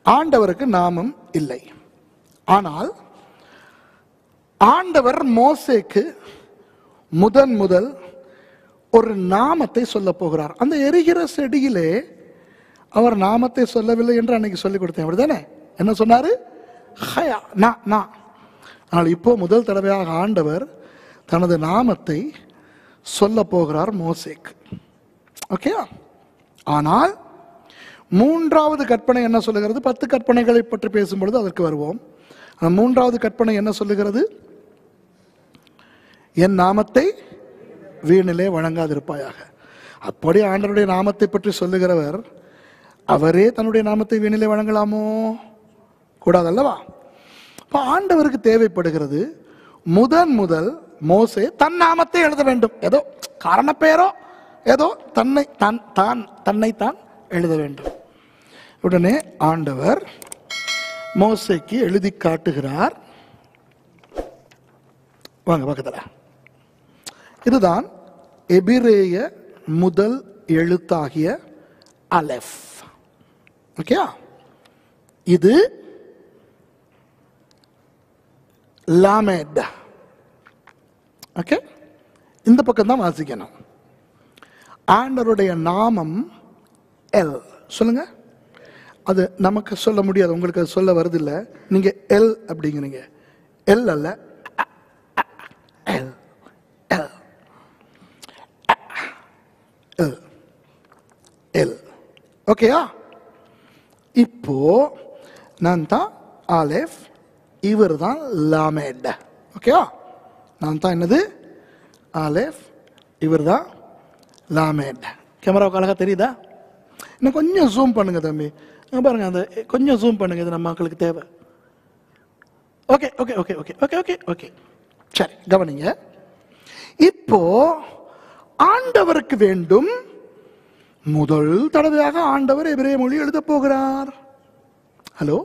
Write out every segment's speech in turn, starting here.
ஆண்டவருக்கு நாமம் இல்லை ஆனால் ஆண்டவர் மோசேக்கு முதன் முதல் ஒரு நாமத்தை சொல்ல போகிறார் அந்த எரிகிற செடியிலே அவர் நாமத்தை சொல்லவில்லை என்று அன்னைக்கு சொல்லிக் கொடுத்தேன் அப்படிதானே என்ன சொன்னாரு ஹயா நா நா ஆனால் இப்போ முதல் தடவையாக ஆண்டவர் தனது நாமத்தை சொல்ல போகிறார் மோசேக்கு ஓகே ஆனால் மூன்றாவது கற்பனை என்ன சொல்லுகிறது பத்து கற்பனைகளை பற்றி பேசும்பொழுது அதற்கு வருவோம் ஆனால் மூன்றாவது கற்பனை என்ன சொல்லுகிறது என் நாமத்தை வீணிலே வழங்காதிருப்பாயாக அப்படி ஆண்டவருடைய நாமத்தை பற்றி சொல்லுகிறவர் அவரே தன்னுடைய நாமத்தை வீணிலே வழங்கலாமோ கூடாதல்லவா இப்போ ஆண்டவருக்கு தேவைப்படுகிறது முதன் முதல் மோசே தன் நாமத்தை எழுத வேண்டும் ஏதோ காரணப்பேரோ ஏதோ தன்னை தான் தான் தன்னைத்தான் எழுத வேண்டும் உடனே ஆண்டவர் மோசேக்கு எழுதி காட்டுகிறார் வாங்க பக்கத்துல இதுதான் எபிரேய முதல் எழுத்தாகிய அலெஃப் ஓகே இது லாமேட் ஓகே இந்த பக்கம் தான் வாசிக்கணும் ஆண்டவருடைய நாமம் எல் சொல்லுங்க அது நமக்கு சொல்ல முடியாது உங்களுக்கு அது சொல்ல வருது இல்லை நீங்க எல் அப்படிங்கிறீங்க எல் அல்ல எல் எல் எல் எல் ஓகேயா இப்போ நான் தான் ஆலேஃப் இவர் தான் லாமேட் ஓகேவா நான் தான் என்னது ஆலேஃப் இவர் தான் லாமேட் கேமராவுக்கு அழகா தெரியுதா இன்னும் கொஞ்சம் ஜூம் பண்ணுங்க தம்பி இங்க பாருங்க அந்த கொஞ்சம் ஜூம் பண்ணுங்க இது நம்ம மக்களுக்கு தேவை okay okay okay okay okay okay okay சரி கவனிங்க இப்போ ஆண்டவருக்கு வேண்டும் முதல் தடவையாக ஆண்டவர் எபிரேய மொழி எழுத போகிறார் ஹலோ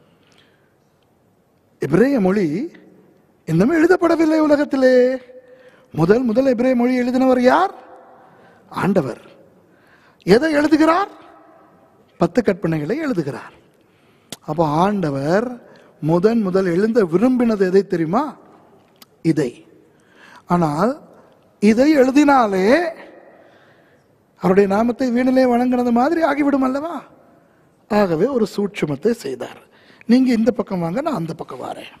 எபிரேய மொழி இன்னும் எழுதப்படவில்லை உலகத்திலே முதல் முதல் எபிரேய மொழி எழுதினவர் யார் ஆண்டவர் எதை எழுதுகிறார் பத்து கற்பனைகளை எழுதுகிறார் அப்போ ஆண்டவர் முதன் முதல் எழுந்த விரும்பினது எதை தெரியுமா இதை ஆனால் இதை எழுதினாலே அவருடைய நாமத்தை வீணிலே வணங்கினது மாதிரி ஆகிவிடும் அல்லவா ஆகவே ஒரு சூட்சுமத்தை செய்தார் நீங்க இந்த பக்கம் வாங்க நான் அந்த பக்கம் வரேன்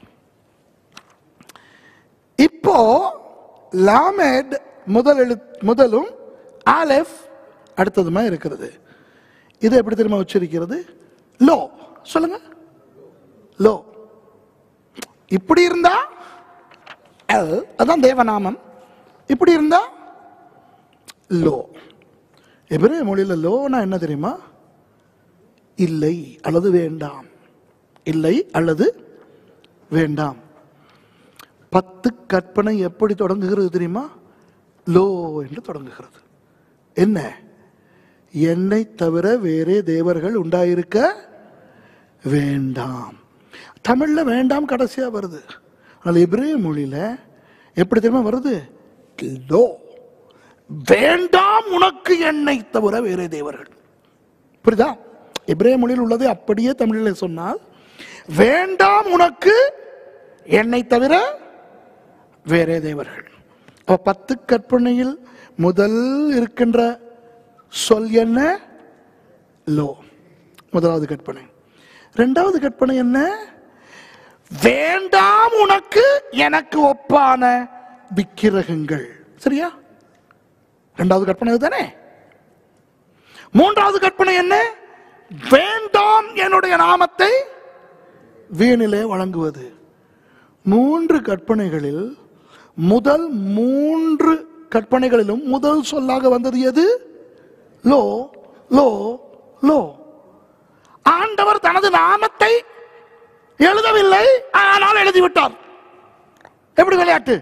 இப்போ லாமேட் முதல் எழு முதலும் ஆலெஃப் அடுத்ததுமா இருக்கிறது இது எப்படி தெரியுமா உச்சரிக்கிறது லோ சொல்லுங்க லோ இப்படி இருந்தா எல் அதான் தேவநாமம் இப்படி இருந்தா லோ எபிரேய மொழியில லோனா என்ன தெரியுமா இல்லை அல்லது வேண்டாம் இல்லை அல்லது வேண்டாம் பத்து கற்பனை எப்படி தொடங்குகிறது தெரியுமா லோ என்று தொடங்குகிறது என்ன என்னை தவிர வேறே தேவர்கள் உண்டாயிருக்க வேண்டாம் தமிழ்ல வேண்டாம் கடைசியா வருது ஆனால் எபிரேய மொழியில எப்படி தெரியுமா வருது லோ வேண்டாம் உனக்கு என்னை தவிர வேறே தேவர்கள் புரியுதா எபிரேய மொழியில் உள்ளதை அப்படியே தமிழில் சொன்னால் வேண்டாம் உனக்கு என்னை தவிர வேறே தேவர்கள் அப்ப பத்து கற்பனையில் முதல் இருக்கின்ற சொல் என்ன லோ முதலாவது கற்பனை இரண்டாவது கற்பனை என்ன வேண்டாம் உனக்கு எனக்கு ஒப்பான விக்கிரகங்கள் சரியா இரண்டாவது கற்பனை தானே மூன்றாவது கற்பனை என்ன வேண்டாம் என்னுடைய நாமத்தை வீணிலே வழங்குவது மூன்று கற்பனைகளில் முதல் மூன்று கற்பனைகளிலும் முதல் சொல்லாக வந்தது எது லோ லோ லோ ஆண்டவர் தனது நாமத்தை எழுதவில்லை ஆனால் எழுதிவிட்டார் எப்படி விளையாட்டு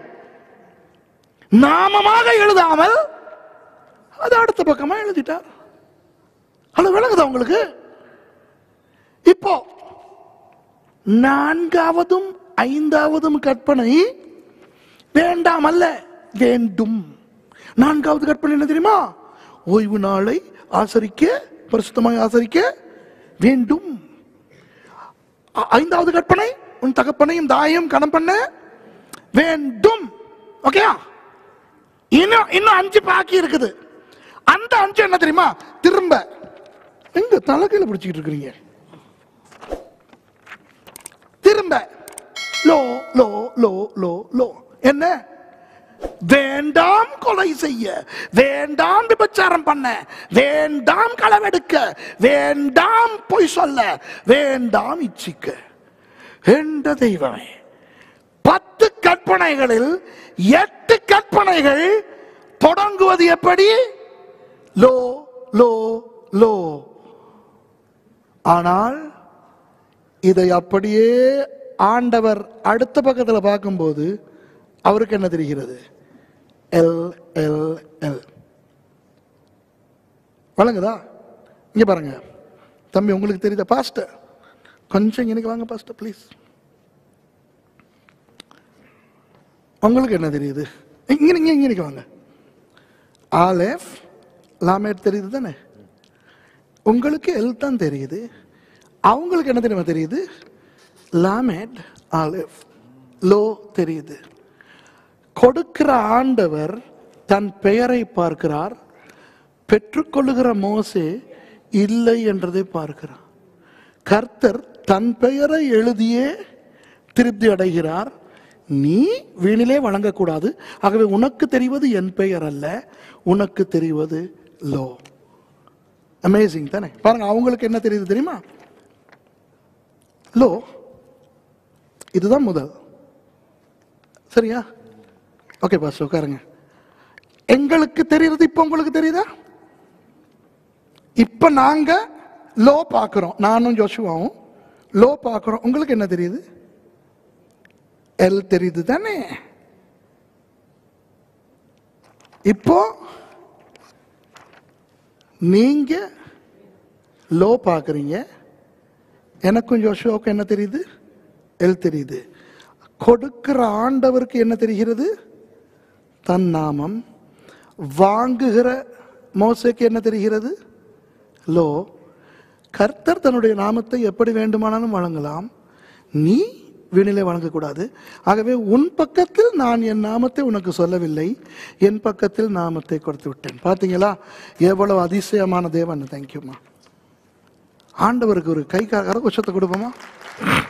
நாமமாக எழுதாமல் அது அடுத்த பக்கமா எழுதிட்டார் அது விளங்குதா உங்களுக்கு இப்போ நான்காவதும் ஐந்தாவதும் கற்பனை வேண்டாம் அல்ல வேண்டும் நான்காவது கற்பனை என்ன தெரியுமா ஓய்வு நாளை ஆசரிக்க பரிசுத்தமாய் ஆசரிக்க வேண்டும் ஐ- ஐந்தாவது கற்பனை உன் தகப்பனையும் தாயையும் கணம் பண்ண வேண்டும் ஓகேயா இன்னும் இன்னும் அஞ்சு பாக்கி இருக்குது அந்த அஞ்சு என்ன தெரியுமா திரும்ப எங்க தலைக்கையில பிடிச்சிக்கிட்டு இருக்கிறீங்க திரும்ப லோ லோ லோ லோ லோ என்ன வேண்டாம் கொலை செய்ய வேண்டாம் விபச்சாரம் பண்ண வேண்டாம் களவெடுக்க வேண்டாம் பொய் சொல்ல வேண்டாம் இச்சிக்க என்ற தெய்வமே பத்து கற்பனைகளில் எட்டு கற்பனைகள் தொடங்குவது எப்படி லோ லோ லோ ஆனால் இதை அப்படியே ஆண்டவர் அடுத்த பக்கத்தில் பார்க்கும்போது அவருக்கு என்ன தெரிகிறது எல் எல் எல் வழங்குதா இங்க பாருங்க தம்பி உங்களுக்கு தெரியுதா பாஸ்டர் கொஞ்சம் எனக்கு வாங்க பாஸ்டர் ப்ளீஸ் உங்களுக்கு என்ன தெரியுது இங்க இங்க இங்க எனக்கு வாங்க ஆலேஃப் லாமேட் தெரியுது தானே உங்களுக்கு எல் தான் தெரியுது அவங்களுக்கு என்ன தெரியுமா தெரியுது லாமேட் ஆலிஃப் லோ தெரியுது கொடுக்கிற ஆண்டவர் தன் பெயரை பார்க்கிறார் பெற்றுக்கொள்ளுகிற மோசே இல்லை என்றதை பார்க்கிறார் கர்த்தர் தன் பெயரை எழுதியே திருப்தி அடைகிறார் நீ வீணிலே வழங்கக்கூடாது ஆகவே உனக்கு தெரிவது என் பெயர் அல்ல உனக்கு தெரிவது லோ அமேசிங் தானே பாருங்க அவங்களுக்கு என்ன தெரியுது தெரியுமா லோ இதுதான் முதல் சரியா ஓகே பாஸ் உட்காருங்க எங்களுக்கு தெரியுறது இப்போ உங்களுக்கு தெரியுதா இப்ப நாங்க லோ பார்க்கிறோம் நானும் ஜோஷுவாவும் லோ பார்க்கிறோம் உங்களுக்கு என்ன தெரியுது எல் தெரியுது தானே இப்போ நீங்க லோ பார்க்குறீங்க எனக்கும் ஜோஷுவாவுக்கும் என்ன தெரியுது எல் தெரியுது கொடுக்கிற ஆண்டவருக்கு என்ன தெரிகிறது தன் நாமம் வாங்குகிற மோசைக்கு என்ன தெரிகிறது லோ கர்த்தர் தன்னுடைய நாமத்தை எப்படி வேண்டுமானாலும் வழங்கலாம் நீ வீணிலே வழங்கக்கூடாது ஆகவே உன் பக்கத்தில் நான் என் நாமத்தை உனக்கு சொல்லவில்லை என் பக்கத்தில் நாமத்தை கொடுத்து விட்டேன் பார்த்தீங்களா எவ்வளவு அதிசயமான தேவன் தேங்க்யூம்மா ஆண்டவருக்கு ஒரு கை கரகோஷத்தை கொடுப்போமா